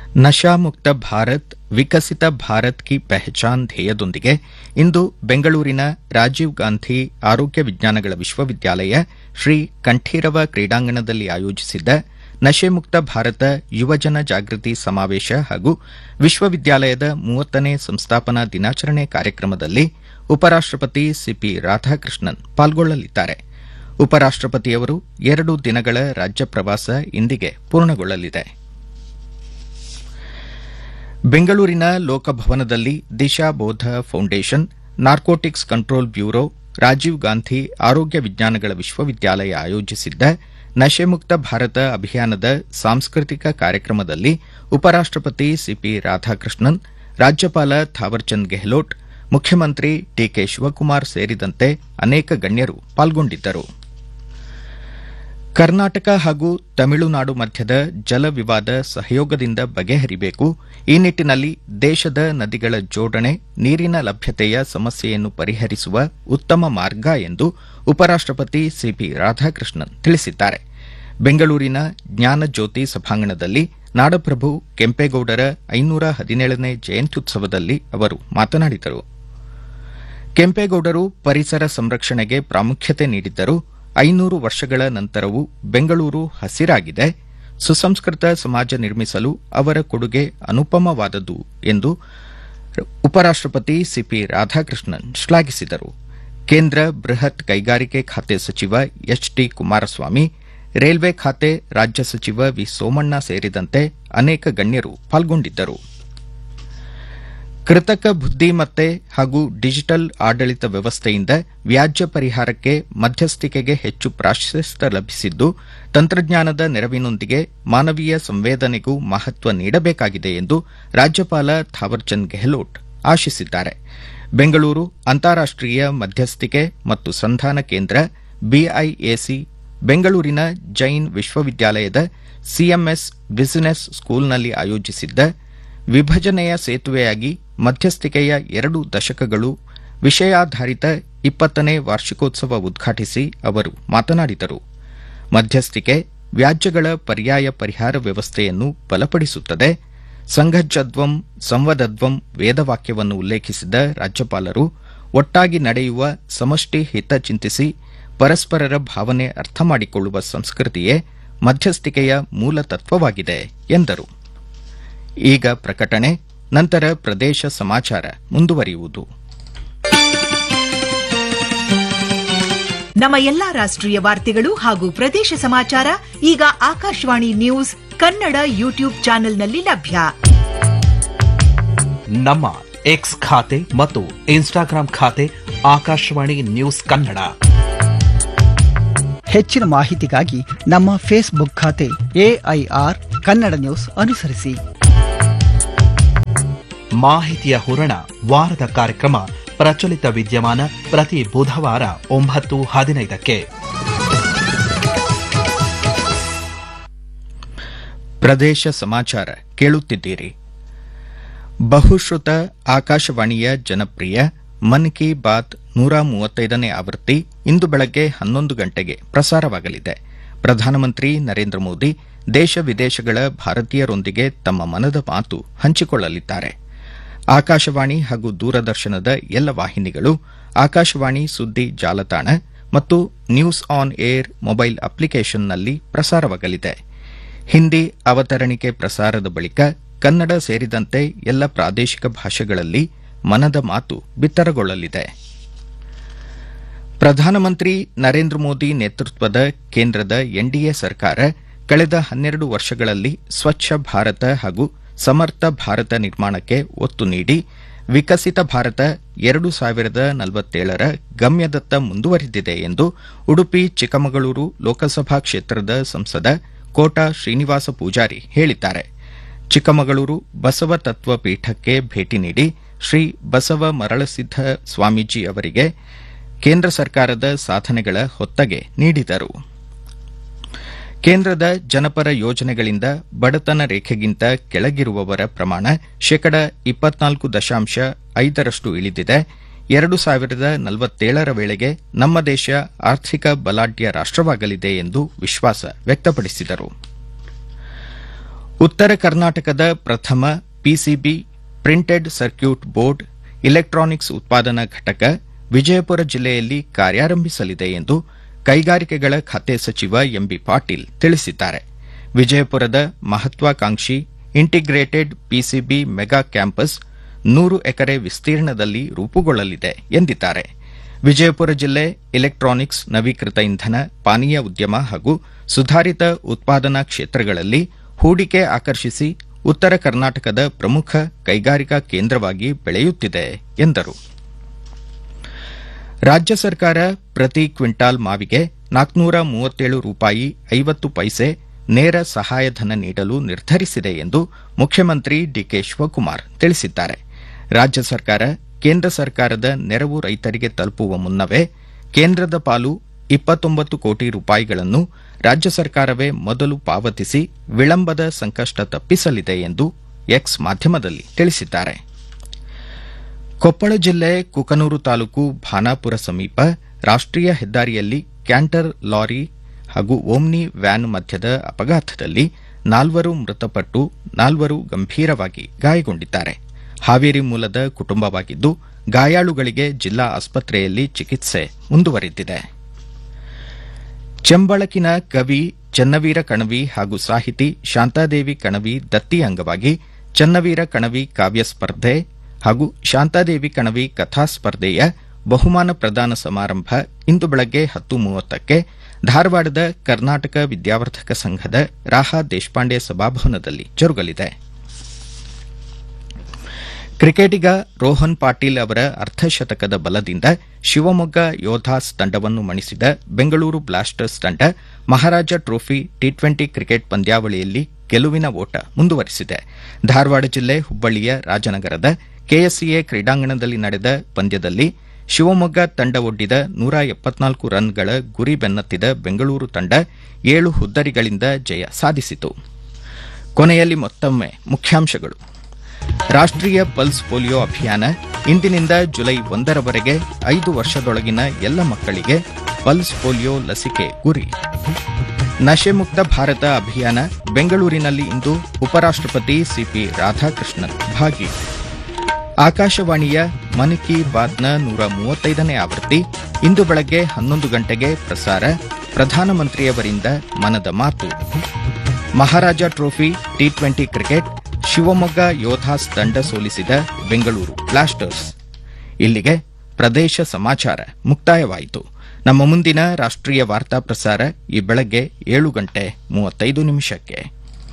ನಶಾ ಮುಕ್ತ ಭಾರತ್ ವಿಕಸಿತ ಭಾರತ್ ಕಿ ಪೆಹಚಾನ್ ಧ್ಯೇಯದೊಂದಿಗೆ ಇಂದು ಬೆಂಗಳೂರಿನ ರಾಜೀವ್ ಗಾಂಧಿ ಆರೋಗ್ಯ ವಿಜ್ಞಾನಗಳ ವಿಶ್ವವಿದ್ಯಾಲಯ ಶ್ರೀ ಕಂಠೀರವ ಕ್ರೀಡಾಂಗಣದಲ್ಲಿ ಆಯೋಜಿಸಿದ್ದ ನಶೆ ಮುಕ್ತ ಭಾರತ ಯುವಜನ ಜಾಗೃತಿ ಸಮಾವೇಶ ಹಾಗೂ ವಿಶ್ವವಿದ್ಯಾಲಯದ ಮೂವತ್ತನೇ ಸಂಸ್ಥಾಪನಾ ದಿನಾಚರಣೆ ಕಾರ್ಯಕ್ರಮದಲ್ಲಿ ಉಪರಾಷ್ಟಪತಿ ಸಿಪಿ ರಾಧಾಕೃಷ್ಣನ್ ಪಾಲ್ಗೊಳ್ಳಲಿದ್ದಾರೆ ಉಪರಾಷ್ಟಪತಿಯವರು ಎರಡು ದಿನಗಳ ರಾಜ್ಯ ಪ್ರವಾಸ ಇಂದಿಗೆ ಪೂರ್ಣಗೊಳ್ಳಲಿದೆ ಬೆಂಗಳೂರಿನ ಲೋಕಭವನದಲ್ಲಿ Disha Bodha foundation narcotics control bureau Rajiv Gandhi ಆರೋಗ್ಯ ವಿಜ್ಞಾನಗಳ ವಿಶ್ವವಿದ್ಯಾಲಯ ಆಯೋಜಿಸಿದ್ದ ನಶೆ ಮುಕ್ತ ಭಾರತ ಅಭಿಯಾನದ ಸಾಂಸ್ಕೃತಿಕ ಕಾರ್ಯಕ್ರಮದಲ್ಲಿ ಉಪರಾಷ್ಟಪತಿ ಸಿಪಿ ರಾಧಾಕೃಷ್ಣನ್ ರಾಜ್ಯಪಾಲ ಥಾವರ್ಚಂದ್ ಗೆಹ್ಲೋಟ್ ಮುಖ್ಯಮಂತ್ರಿ ಡಿಕೆ ಶಿವಕುಮಾರ್ ಸೇರಿದಂತೆ ಅನೇಕ ಗಣ್ಯರು ಪಾಲ್ಗೊಂಡಿದ್ದರು ಕರ್ನಾಟಕ ಹಾಗೂ ತಮಿಳುನಾಡು ಮಧ್ಯದ ಜಲ ವಿವಾದ ಸಹಯೋಗದಿಂದ ಬಗೆಹರಿಬೇಕು ಈ ನಿಟ್ಟಿನಲ್ಲಿ ದೇಶದ ನದಿಗಳ ಜೋಡಣೆ ನೀರಿನ ಲಭ್ಯತೆಯ ಸಮಸ್ಯೆಯನ್ನು ಪರಿಹರಿಸುವ ಉತ್ತಮ ಮಾರ್ಗ ಎಂದು ಉಪರಾಷ್ಟಪತಿ ಸಿಪಿ ರಾಧಾಕೃಷ್ಣನ್ ತಿಳಿಸಿದ್ದಾರೆ ಬೆಂಗಳೂರಿನ ಜ್ಞಾನಜ್ಯೋತಿ ಸಭಾಂಗಣದಲ್ಲಿ ನಾಡಪ್ರಭು ಕೆಂಪೇಗೌಡರ ಐನೂರ ಹದಿನೇಳನೇ ಜಯಂತ್ಯುತ್ಸವದಲ್ಲಿ ಅವರು ಮಾತನಾಡಿದರು ಕೆಂಪೇಗೌಡರು ಪರಿಸರ ಸಂರಕ್ಷಣೆಗೆ ಪ್ರಾಮುಖ್ಯತೆ ನೀಡಿದ್ದರು ಐನೂರು ವರ್ಷಗಳ ನಂತರವೂ ಬೆಂಗಳೂರು ಹಸಿರಾಗಿದೆ ಸುಸಂಸ್ಕೃತ ಸಮಾಜ ನಿರ್ಮಿಸಲು ಅವರ ಕೊಡುಗೆ ಅನುಪಮವಾದದ್ದು ಎಂದು ಉಪರಾಷ್ಟಪತಿ ಸಿಪಿ ರಾಧಾಕೃಷ್ಣನ್ ಶ್ಲಾಘಿಸಿದರು ಕೇಂದ್ರ ಬೃಹತ್ ಕೈಗಾರಿಕೆ ಖಾತೆ ಸಚಿವ ಎಚ್ ಡಿ ಕುಮಾರಸ್ವಾಮಿ ರೈಲ್ವೆ ಖಾತೆ ರಾಜ್ಯ ಸಚಿವ ವಿ ಸೋಮಣ್ಣ ಸೇರಿದಂತೆ ಅನೇಕ ಗಣ್ಯರು ಪಾಲ್ಗೊಂಡಿದ್ದರು ಕೃತಕ ಬುದ್ದಿಮತ್ತೆ ಹಾಗೂ ಡಿಜಿಟಲ್ ಆಡಳಿತ ವ್ಯವಸ್ಥೆಯಿಂದ ವ್ಯಾಜ್ಯ ಪರಿಹಾರಕ್ಕೆ ಮಧ್ಯಸ್ಥಿಕೆಗೆ ಹೆಚ್ಚು ಪ್ರಾಶಸ್ತ್ಯ ಲಭಿಸಿದ್ದು ತಂತ್ರಜ್ಞಾನದ ನೆರವಿನೊಂದಿಗೆ ಮಾನವೀಯ ಸಂವೇದನೆಗೂ ಮಹತ್ವ ನೀಡಬೇಕಾಗಿದೆ ಎಂದು ರಾಜ್ಯಪಾಲ ಥಾವರ್ಚಂದ್ ಗೆಹ್ಲೋಟ್ ಆಶಿಸಿದ್ದಾರೆ ಬೆಂಗಳೂರು ಅಂತಾರಾಷ್ಟೀಯ ಮಧ್ಯಸ್ಥಿಕೆ ಮತ್ತು ಸಂಧಾನ ಕೇಂದ್ರ ಬಿಐಎಸಿ ಬೆಂಗಳೂರಿನ ಜೈನ್ ವಿಶ್ವವಿದ್ಯಾಲಯದ ಸಿಎಂಎಸ್ ಬಿಸಿನೆಸ್ ಸ್ಕೂಲ್ನಲ್ಲಿ ಆಯೋಜಿಸಿದ್ದ ವಿಭಜನೆಯ ಸೇತುವೆಯಾಗಿ ಮಧ್ಯಸ್ಥಿಕೆಯ ಎರಡು ದಶಕಗಳು ವಿಷಯಾಧಾರಿತ ಇಪ್ಪತ್ತನೇ ವಾರ್ಷಿಕೋತ್ಸವ ಉದ್ಘಾಟಿಸಿ ಅವರು ಮಾತನಾಡಿದರು ಮಧ್ಯಸ್ಥಿಕೆ ವ್ಯಾಜ್ಯಗಳ ಪರ್ಯಾಯ ಪರಿಹಾರ ವ್ಯವಸ್ಥೆಯನ್ನು ಬಲಪಡಿಸುತ್ತದೆ ಸಂಘಜ್ಜದ್ವಂ ಸಂವದದ್ವಂ ವೇದವಾಕ್ಯವನ್ನು ಉಲ್ಲೇಖಿಸಿದ ರಾಜ್ಯಪಾಲರು ಒಟ್ಟಾಗಿ ನಡೆಯುವ ಸಮಷ್ಟಿ ಹಿತ ಚಿಂತಿಸಿ ಪರಸ್ಪರರ ಭಾವನೆ ಅರ್ಥ ಮಾಡಿಕೊಳ್ಳುವ ಸಂಸ್ಕೃತಿಯೇ ಮಧ್ಯಸ್ಥಿಕೆಯ ಮೂಲ ತತ್ವವಾಗಿದೆ ಎಂದರು ಈಗ ಪ್ರಕಟಣೆ ನಂತರ ಪ್ರದೇಶ ಸಮಾಚಾರ ಮುಂದುವರಿಯುವುದು ನಮ್ಮ ಎಲ್ಲಾ ರಾಷ್ಟ್ರೀಯ ವಾರ್ತೆಗಳು ಹಾಗೂ ಪ್ರದೇಶ ಸಮಾಚಾರ ಈಗ ಆಕಾಶವಾಣಿ ನ್ಯೂಸ್ ಕನ್ನಡ ಯೂಟ್ಯೂಬ್ ಚಾನೆಲ್ನಲ್ಲಿ ಲಭ್ಯ ನಮ್ಮ ಎಕ್ಸ್ ಖಾತೆ ಮತ್ತು ಇನ್ಸ್ಟಾಗ್ರಾಂ ಖಾತೆ ಆಕಾಶವಾಣಿ ನ್ಯೂಸ್ ಕನ್ನಡ ಹೆಚ್ಚಿನ ಮಾಹಿತಿಗಾಗಿ ನಮ್ಮ ಫೇಸ್ಬುಕ್ ಖಾತೆ ಎಐಆರ್ ಕನ್ನಡ ನ್ಯೂಸ್ ಅನುಸರಿಸಿ ಮಾಹಿತಿಯ ಹೂರಣ ವಾರದ ಕಾರ್ಯಕ್ರಮ ಪ್ರಚಲಿತ ವಿದ್ಯಮಾನ ಪ್ರತಿ ಬುಧವಾರ ಒಂಬತ್ತು ಹದಿನೈದಕ್ಕೆ ಪ್ರದೇಶ ಸಮಾಚಾರ ಕೇಳುತ್ತಿದ್ದೀರಿ ಬಹುಶ್ರುತ ಆಕಾಶವಾಣಿಯ ಜನಪ್ರಿಯ ಮನ್ ಕಿ ಬಾತ್ ನೂರ ಮೂವತ್ತೈದನೇ ಆವೃತ್ತಿ ಇಂದು ಬೆಳಗ್ಗೆ ಹನ್ನೊಂದು ಗಂಟೆಗೆ ಪ್ರಸಾರವಾಗಲಿದೆ ಪ್ರಧಾನಮಂತ್ರಿ ನರೇಂದ್ರ ಮೋದಿ ದೇಶ ವಿದೇಶಗಳ ಭಾರತೀಯರೊಂದಿಗೆ ತಮ್ಮ ಮನದ ಮಾತು ಹಂಚಿಕೊಳ್ಳಲಿದ್ದಾರೆ ಆಕಾಶವಾಣಿ ಹಾಗೂ ದೂರದರ್ಶನದ ಎಲ್ಲ ವಾಹಿನಿಗಳು ಆಕಾಶವಾಣಿ ಸುದ್ದಿ ಜಾಲತಾಣ ಮತ್ತು ನ್ಯೂಸ್ ಆನ್ ಏರ್ ಮೊಬೈಲ್ ಅಪ್ಲಿಕೇಶನ್ನಲ್ಲಿ ಪ್ರಸಾರವಾಗಲಿದೆ ಹಿಂದಿ ಅವತರಣಿಕೆ ಪ್ರಸಾರದ ಬಳಿಕ ಕನ್ನಡ ಸೇರಿದಂತೆ ಎಲ್ಲ ಪ್ರಾದೇಶಿಕ ಭಾಷೆಗಳಲ್ಲಿ ಮನದ ಮಾತು ಬಿತ್ತರಗೊಳ್ಳಲಿದೆ ಪ್ರಧಾನಮಂತ್ರಿ ನರೇಂದ್ರ ಮೋದಿ ನೇತೃತ್ವದ ಕೇಂದ್ರದ ಎನ್ಡಿಎ ಸರ್ಕಾರ ಕಳೆದ ಹನ್ನೆರಡು ವರ್ಷಗಳಲ್ಲಿ ಸ್ವಚ್ಛ ಭಾರತ ಹಾಗೂ ಸಮರ್ಥ ಭಾರತ ನಿರ್ಮಾಣಕ್ಕೆ ಒತ್ತು ನೀಡಿ ವಿಕಸಿತ ಭಾರತ ಎರಡು ಸಾವಿರದ ನಲವತ್ತೇಳರ ಗಮ್ಯದತ್ತ ಮುಂದುವರೆದಿದೆ ಎಂದು ಉಡುಪಿ ಚಿಕ್ಕಮಗಳೂರು ಲೋಕಸಭಾ ಕ್ಷೇತ್ರದ ಸಂಸದ ಕೋಟಾ ಶ್ರೀನಿವಾಸ ಪೂಜಾರಿ ಹೇಳಿದ್ದಾರೆ ಚಿಕ್ಕಮಗಳೂರು ಬಸವ ತತ್ವ ಪೀಠಕ್ಕೆ ಭೇಟಿ ನೀಡಿ ಶ್ರೀ ಬಸವ ಮರಳಸಿದ್ದ ಸ್ವಾಮೀಜಿ ಅವರಿಗೆ ಕೇಂದ್ರ ಸರ್ಕಾರದ ಸಾಧನೆಗಳ ಹೊತ್ತಗೆ ನೀಡಿದರು ಕೇಂದ್ರದ ಜನಪರ ಯೋಜನೆಗಳಿಂದ ಬಡತನ ರೇಖೆಗಿಂತ ಕೆಳಗಿರುವವರ ಪ್ರಮಾಣ ಶೇಕಡ ಇಪ್ಪತ್ನಾಲ್ಕು ದಶಾಂಶ ಐದರಷ್ಟು ಇಳಿದಿದೆ ಎರಡು ಸಾವಿರದ ನಲವತ್ತೇಳರ ವೇಳೆಗೆ ನಮ್ಮ ದೇಶ ಆರ್ಥಿಕ ಬಲಾಢ್ಯ ರಾಷ್ಟವಾಗಲಿದೆ ಎಂದು ವಿಶ್ವಾಸ ವ್ಯಕ್ತಪಡಿಸಿದರು ಉತ್ತರ ಕರ್ನಾಟಕದ ಪ್ರಥಮ PCB printed circuit board electronics ಉತ್ಪಾದನಾ ಘಟಕ ವಿಜಯಪುರ ಜಿಲ್ಲೆಯಲ್ಲಿ ಕಾರ್ಯಾರಂಭಿಸಲಿದೆ ಎಂದು ಕೈಗಾರಿಕೆಗಳ ಖಾತೆ ಸಚಿವ ಎಂಬಿ ಪಾಟೀಲ್ ತಿಳಿಸಿದ್ದಾರೆ ವಿಜಯಪುರದ ಮಹತ್ವಾಕಾಂಕ್ಷಿ ಇಂಟಿಗ್ರೇಟೆಡ್ ಪಿಸಿಬಿ ಮೆಗಾ ಕ್ಯಾಂಪಸ್ ನೂರು ಎಕರೆ ವಿಸ್ತೀರ್ಣದಲ್ಲಿ ರೂಪುಗೊಳ್ಳಲಿದೆ ಎಂದಿದ್ದಾರೆ ವಿಜಯಪುರ ಜಿಲ್ಲೆ ಇಲೆಕ್ಟ್ರಾನಿಕ್ಸ್ ನವೀಕೃತ ಇಂಧನ ಪಾನೀಯ ಉದ್ಯಮ ಹಾಗೂ ಸುಧಾರಿತ ಉತ್ಪಾದನಾ ಕ್ಷೇತ್ರಗಳಲ್ಲಿ ಹೂಡಿಕೆ ಆಕರ್ಷಿಸಿ ಉತ್ತರ ಕರ್ನಾಟಕದ ಪ್ರಮುಖ ಕೈಗಾರಿಕಾ ಕೇಂದ್ರವಾಗಿ ಬೆಳೆಯುತ್ತಿದೆ ಎಂದರು ರಾಜ್ಯ ಸರ್ಕಾರ ಪ್ರತಿ ಕ್ವಿಂಟಾಲ್ ಮಾವಿಗೆ ನಾಲ್ಕನೂರ ಮೂವತ್ತೇಳು ರೂಪಾಯಿ ಐವತ್ತು ಪೈಸೆ ನೇರ ಸಹಾಯಧನ ನೀಡಲು ನಿರ್ಧರಿಸಿದೆ ಎಂದು ಮುಖ್ಯಮಂತ್ರಿ ಡಿಕೆ ಶಿವಕುಮಾರ್ ತಿಳಿಸಿದ್ದಾರೆ ರಾಜ್ಯ ಸರ್ಕಾರ ಕೇಂದ್ರ ಸರ್ಕಾರದ ನೆರವು ರೈತರಿಗೆ ತಲುಪುವ ಮುನ್ನವೇ ಕೇಂದ್ರದ ಪಾಲು ಇಪ್ಪತ್ತೊಂಬತ್ತು ಕೋಟಿ ರೂಪಾಯಿಗಳನ್ನು ರಾಜ್ಯ ಸರ್ಕಾರವೇ ಮೊದಲು ಪಾವತಿಸಿ ವಿಳಂಬದ ಸಂಕಷ್ಟ ತಪ್ಪಿಸಲಿದೆ ಎಂದು ಎಕ್ಸ್ ಮಾಧ್ಯಮದಲ್ಲಿ ತಿಳಿಸಿದ್ದಾರೆ ಕೊಪ್ಪಳ ಜಿಲ್ಲೆ ಕುಕನೂರು ತಾಲೂಕು ಭಾನಾಪುರ ಸಮೀಪ ರಾಷ್ಟೀಯ ಹೆದ್ದಾರಿಯಲ್ಲಿ ಕ್ಯಾಂಟರ್ ಲಾರಿ ಹಾಗೂ ಓಮ್ನಿ ವ್ಯಾನ್ ಮಧ್ಯದ ಅಪಘಾತದಲ್ಲಿ ನಾಲ್ವರು ಮೃತಪಟ್ಟು ನಾಲ್ವರು ಗಂಭೀರವಾಗಿ ಗಾಯಗೊಂಡಿದ್ದಾರೆ ಹಾವೇರಿ ಮೂಲದ ಕುಟುಂಬವಾಗಿದ್ದು ಗಾಯಾಳುಗಳಿಗೆ ಜಿಲ್ಲಾ ಆಸ್ಪತ್ರೆಯಲ್ಲಿ ಚಿಕಿತ್ಸೆ ಮುಂದುವರೆದಿದೆ ಚೆಂಬಳಕಿನ ಕವಿ ಚನ್ನವೀರ ಕಣವಿ ಹಾಗೂ ಸಾಹಿತಿ ಶಾಂತಾದೇವಿ ಕಣವಿ ದತ್ತಿ ಅಂಗವಾಗಿ ಚನ್ನವೀರ ಕಣವಿ ಕಾವ್ಯ ಸ್ಪರ್ಧೆ ಹಾಗೂ ಶಾಂತಾದೇವಿ ಕಣವಿ ಕಥಾ ಸ್ಪರ್ಧೆಯ ಬಹುಮಾನ ಪ್ರದಾನ ಸಮಾರಂಭ ಇಂದು ಬೆಳಗ್ಗೆ ಹತ್ತು ಮೂವತ್ತಕ್ಕೆ ಧಾರವಾಡದ ಕರ್ನಾಟಕ ವಿದ್ಯಾವರ್ಧಕ ಸಂಘದ ರಾಹಾ ದೇಶಪಾಂಡೆ ಸಭಾಭವನದಲ್ಲಿ ಜರುಗಲಿದೆ ಕ್ರಿಕೆಟಿಗ ರೋಹನ್ ಪಾಟೀಲ್ ಅವರ ಅರ್ಧಶತಕದ ಬಲದಿಂದ ಶಿವಮೊಗ್ಗ ಯೋಧಾಸ್ ತಂಡವನ್ನು ಮಣಿಸಿದ ಬೆಂಗಳೂರು ಬ್ಲಾಸ್ಟರ್ಸ್ ತಂಡ Maharaja trophy T twenty cricket ಪಂದ್ಯಾವಳಿಯಲ್ಲಿ ಗೆಲುವಿನ ಓಟ ಮುಂದುವರಿಸಿದೆ ಧಾರವಾಡ ಜಿಲ್ಲೆ ಹುಬ್ಬಳ್ಳಿಯ ರಾಜನಗರದ ಕೆಎಸ್ಸಿಎ ಕ್ರೀಡಾಂಗಣದಲ್ಲಿ ನಡೆದ ಪಂದ್ಯದಲ್ಲಿ ಶಿವಮೊಗ್ಗ ತಂಡ ಒಡ್ಡಿದ ನೂರ ಎಪ್ಪತ್ನಾಲ್ಕು ರನ್ಗಳ ಗುರಿ ಬೆನ್ನತ್ತಿದ ಬೆಂಗಳೂರು ತಂಡ ಏಳು ಹುದ್ದರಿಗಳಿಂದ ಜಯ ಸಾಧಿಸಿತು ಕೊನೆಯಲ್ಲಿ ಮತ್ತೊಮ್ಮೆ ಮುಖ್ಯಾಂಶಗಳು ರಾಷ್ಟ್ರೀಯ ಪಲ್ಸ್ ಪೋಲಿಯೋ ಅಭಿಯಾನ ಇಂದಿನಿಂದ ಜುಲೈ ಒಂದರವರೆಗೆ ಐದು ವರ್ಷದೊಳಗಿನ ಎಲ್ಲ ಮಕ್ಕಳಿಗೆ ಪಲ್ಸ್ ಪೋಲಿಯೋ ಲಸಿಕೆ ಗುರಿ ನಶೆ ಮುಕ್ತ ಭಾರತ ಅಭಿಯಾನ ಬೆಂಗಳೂರಿನಲ್ಲಿ ಇಂದು ಉಪರಾಷ್ಟಪತಿ ಸಿಪಿ ರಾಧಾಕೃಷ್ಣನ್ ಭಾಗಿ ಆಕಾಶವಾಣಿಯ ಮನ್ ಕಿ ಬಾತ್ನ ನೂರ ಮೂವತ್ತೈದನೇ ಆವೃತ್ತಿ ಇಂದು ಬೆಳಗ್ಗೆ ಹನ್ನೊಂದು ಗಂಟೆಗೆ ಪ್ರಸಾರ ಪ್ರಧಾನಮಂತ್ರಿಯವರಿಂದ ಮನದ ಮಾತು Maharaja trophy T twenty cricket Shivamogga Yodhas ತಂಡ ಸೋಲಿಸಿದ ಬೆಂಗಳೂರು ಬ್ಲಾಸ್ಟರ್ಸ್ ಇಲ್ಲಿಗೆ ಪ್ರದೇಶ ಸಮಾಚಾರ ಮುಕ್ತಾಯವಾಯಿತು ನಮ್ಮ ಮುಂದಿನ ರಾಷ್ಟ್ರೀಯ ವಾರ್ತಾ ಪ್ರಸಾರ ಈ ಬೆಳಗ್ಗೆ ಏಳು ಗಂಟೆ ಮೂವತ್ತೈದು ನಿಮಿಷಕ್ಕೆ